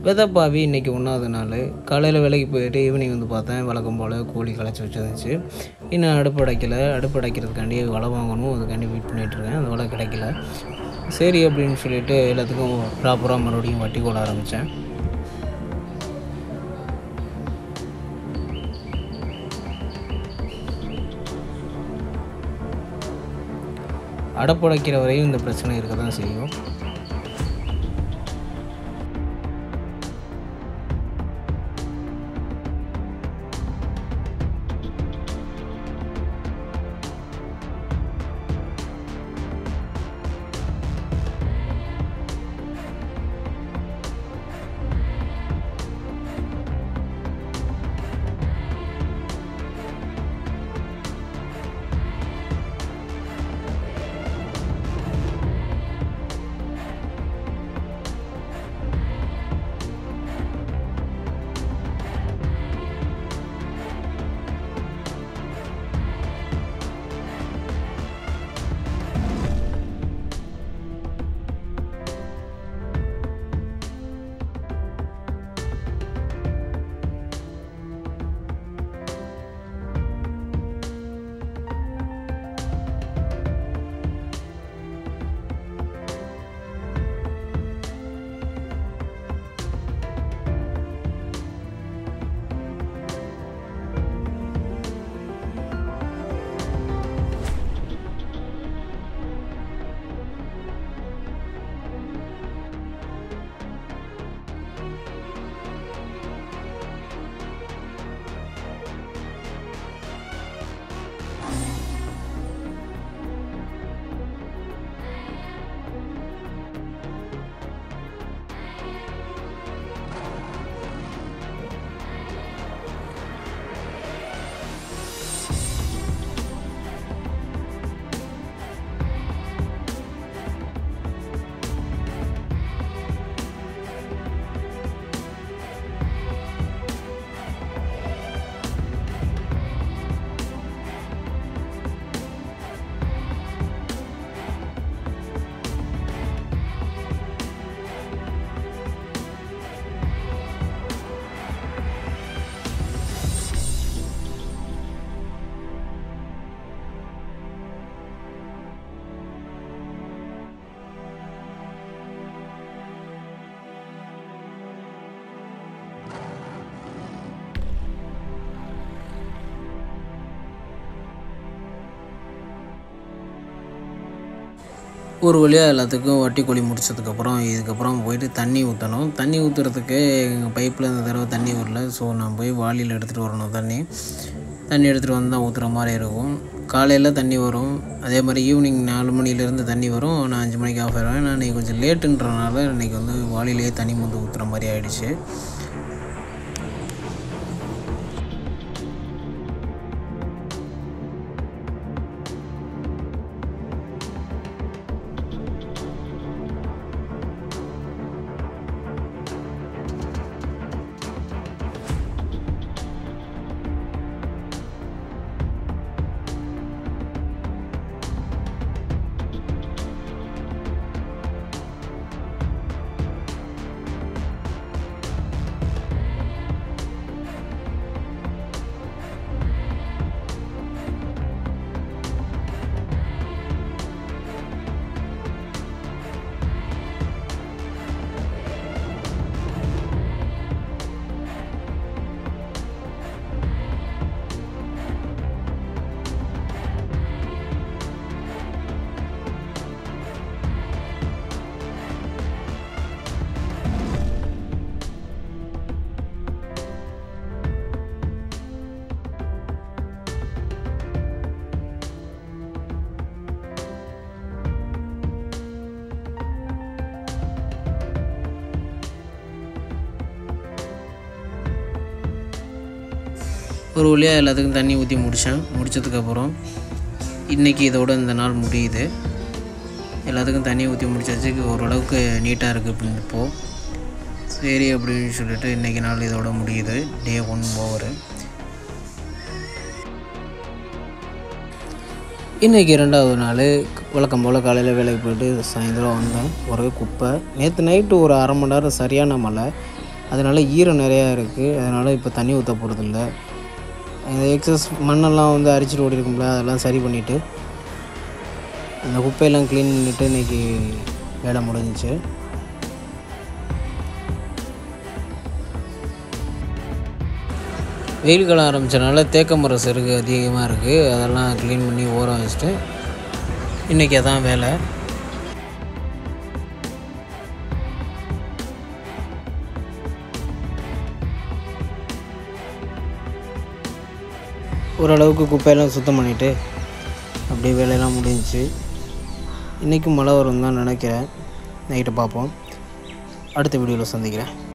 விதப்பாவி இன்றைக்கி ஒன்றாவது நாள் காலையில் வேலைக்கு போயிட்டு ஈவினிங் வந்து பார்த்தேன் வழக்கம் போல் கோழி களைச்சி வச்சிருந்துச்சு இன்னும் அடுப்பு அடைக்கல அடுப்பு அடைக்கிறதுக்காண்டி வலை வாங்கணும் அதுக்காண்டி வெயிட் பண்ணிகிட்ருக்கேன் அந்த வலை கிடைக்கல சரி அப்படின்னு சொல்லிட்டு எல்லாத்துக்கும் ப்ராப்பராக மறுபடியும் வட்டி போட ஆரம்பித்தேன் அடப்புடைக்கிற வரையும் இந்த பிரச்சனை இருக்க தான் செய்யும் ஒரு வழியாக எல்லாத்துக்கும் வட்டி கோழி முடிச்சதுக்கப்புறம் இதுக்கப்புறம் போயிட்டு தண்ணி ஊற்றணும் தண்ணி ஊற்றுறதுக்கு எங்கள் பைப்பில் இந்த தடவை தண்ணி வரல ஸோ நான் போய் வாளியில் எடுத்துகிட்டு வரணும் தண்ணி தண்ணி எடுத்துகிட்டு வந்து தான் ஊற்றுற மாதிரி இருக்கும் காலையில் தண்ணி வரும் அதே மாதிரி ஈவினிங் நாலு மணிலேருந்து தண்ணி வரும் நான் அஞ்சு மணிக்கு ஆஃப் ஆயிடுவேன் நான் இன்றைக்கி கொஞ்சம் லேட்டுன்றனால இன்றைக்கி வந்து வாளிலேயே தண்ணி வந்து ஊற்றுற மாதிரி ஆயிடுச்சு ஒரு வழியாக எல்லாத்துக்கும் தண்ணி ஊற்றி முடித்தேன் முடித்ததுக்கப்புறம் இன்றைக்கி இதோட இந்த நாள் முடியுது எல்லாத்துக்கும் தண்ணி ஊற்றி முடிச்சாச்சு ஓரளவுக்கு நீட்டாக இருக்குது இப்போ இப்போது சரி அப்படின்னு சொல்லிட்டு இன்றைக்கி நாள் இதோட முடியுது டே ஒன் ஓவரு இன்றைக்கி ரெண்டாவது நாள் வழக்கம் போல் காலையில் வேலைக்கு போயிட்டு சாயந்தரம் வந்தேன் ஒரே குப்பை நேற்று நைட்டு ஒரு அரை மணி நேரம் சரியான மழை அதனால் ஈரம் நிறையா இருக்குது அதனால் இப்போ தண்ணி ஊற்ற போகிறதில்ல இந்த எக்ஸஸ் மண்ணெல்லாம் வந்து அரிச்சிட்டு ஓடி இருக்கும்ல அதெல்லாம் சரி பண்ணிவிட்டு அந்த குப்பையெல்லாம் க்ளீன் பண்ணிவிட்டு இன்றைக்கி வேலை முடிஞ்சிச்சு வெயில் காலம் ஆரம்பித்தனால தேக்க மரம் செருகு அதிகமாக இருக்குது அதெல்லாம் க்ளீன் பண்ணி ஓரம் வச்சுட்டு இன்றைக்கி அதான் வேலை ஓரளவுக்கு குப்பையெல்லாம் சுத்தம் பண்ணிவிட்டு அப்படியே வேலையெல்லாம் முடிஞ்சிச்சு இன்றைக்கும் மழை வரும் தான் நினைக்கிறேன் நைட்டு பார்ப்போம் அடுத்த வீடியோவில் சந்திக்கிறேன்